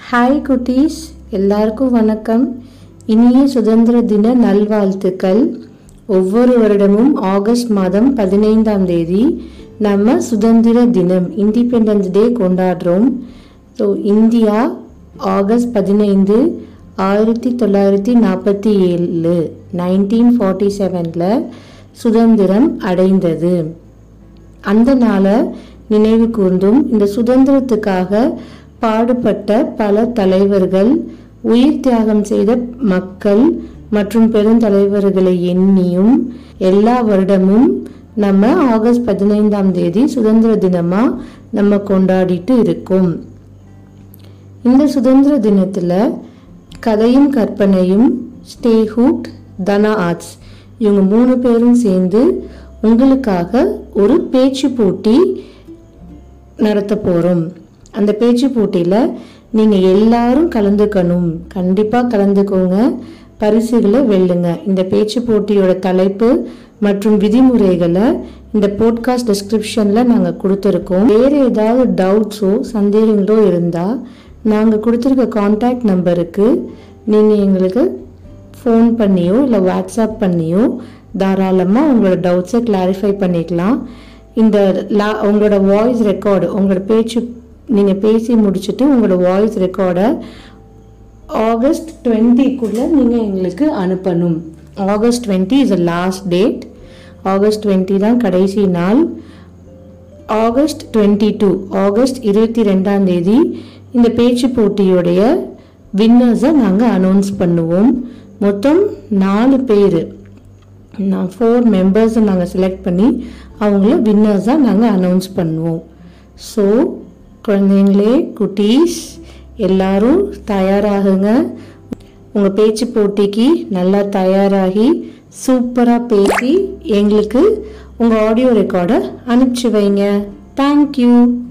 hi குட்டீஸ் எல்லாருக்கும் வணக்கம் இனிய சுதந்திர தின நல்வாழ்த்துக்கள் ஒவ்வொரு வருடமும் ஆகஸ்ட் மாதம் பதினைந்தாம் தேதி நம்ம சுதந்திர தினம் இண்டிபெண்டன்ஸ் டே கொண்டாடுறோம் ஸோ இந்தியா ஆகஸ்ட் பதினைந்து ஆயிரத்தி தொள்ளாயிரத்தி நாற்பத்தி ஏழு நைன்டீன் ஃபார்ட்டி செவனில் சுதந்திரம் அடைந்தது அந்த நாளை நினைவு கூர்ந்தும் இந்த சுதந்திரத்துக்காக பாடுபட்ட பல தலைவர்கள் உயிர் தியாகம் செய்த மக்கள் மற்றும் பெருந்தலைவர்களை எண்ணியும் எல்லா வருடமும் நம்ம ஆகஸ்ட் பதினைந்தாம் தேதி சுதந்திர தினமா நம்ம கொண்டாடிட்டு இருக்கோம் இந்த சுதந்திர தினத்துல கதையும் கற்பனையும் ஸ்டே ஹூட் தனா ஆர்ட்ஸ் இவங்க மூணு பேரும் சேர்ந்து உங்களுக்காக ஒரு பேச்சு போட்டி நடத்த போகிறோம் அந்த பேச்சு போட்டியில் நீங்கள் எல்லாரும் கலந்துக்கணும் கண்டிப்பாக கலந்துக்கோங்க பரிசுகளை வெல்லுங்க இந்த பேச்சு போட்டியோட தலைப்பு மற்றும் விதிமுறைகளை இந்த போட்காஸ்ட் டிஸ்கிரிப்ஷனில் நாங்கள் கொடுத்துருக்கோம் வேறு ஏதாவது டவுட்ஸோ சந்தேகங்களோ இருந்தால் நாங்கள் கொடுத்துருக்க காண்டாக்ட் நம்பருக்கு நீங்கள் எங்களுக்கு ஃபோன் பண்ணியோ இல்லை வாட்ஸ்அப் பண்ணியோ தாராளமாக உங்களோட டவுட்ஸை கிளாரிஃபை பண்ணிக்கலாம் இந்த லா உங்களோட வாய்ஸ் ரெக்கார்டு உங்களோட பேச்சு நீங்கள் பேசி முடிச்சுட்டு உங்களோட வாய்ஸ் ரெக்கார்டை ஆகஸ்ட் டுவெண்ட்டிக்குள்ளே நீங்கள் எங்களுக்கு அனுப்பணும் August twenty is a last date August twenty தான் கடைசி நாள் ஆகஸ்ட் டுவெண்ட்டி டூ ஆகஸ்ட் இருபத்தி ரெண்டாம் தேதி இந்த பேச்சு போட்டியுடைய வின்னர்ஸை நாங்கள் அனௌன்ஸ் பண்ணுவோம் மொத்தம் நாலு பேர் நான் ஃபோர் மெம்பர்ஸை நாங்கள் செலக்ட் பண்ணி அவங்கள வின்னர்ஸாக நாங்கள் அனௌன்ஸ் பண்ணுவோம் ஸோ குழந்தைங்களே குட்டீஸ் எல்லாரும் தயாராகுங்க உங்கள் பேச்சு போட்டிக்கு நல்லா தயாராகி சூப்பராக பேசி எங்களுக்கு உங்கள் ஆடியோ ரெக்கார்டை அனுப்பிச்சி வைங்க தேங்க்யூ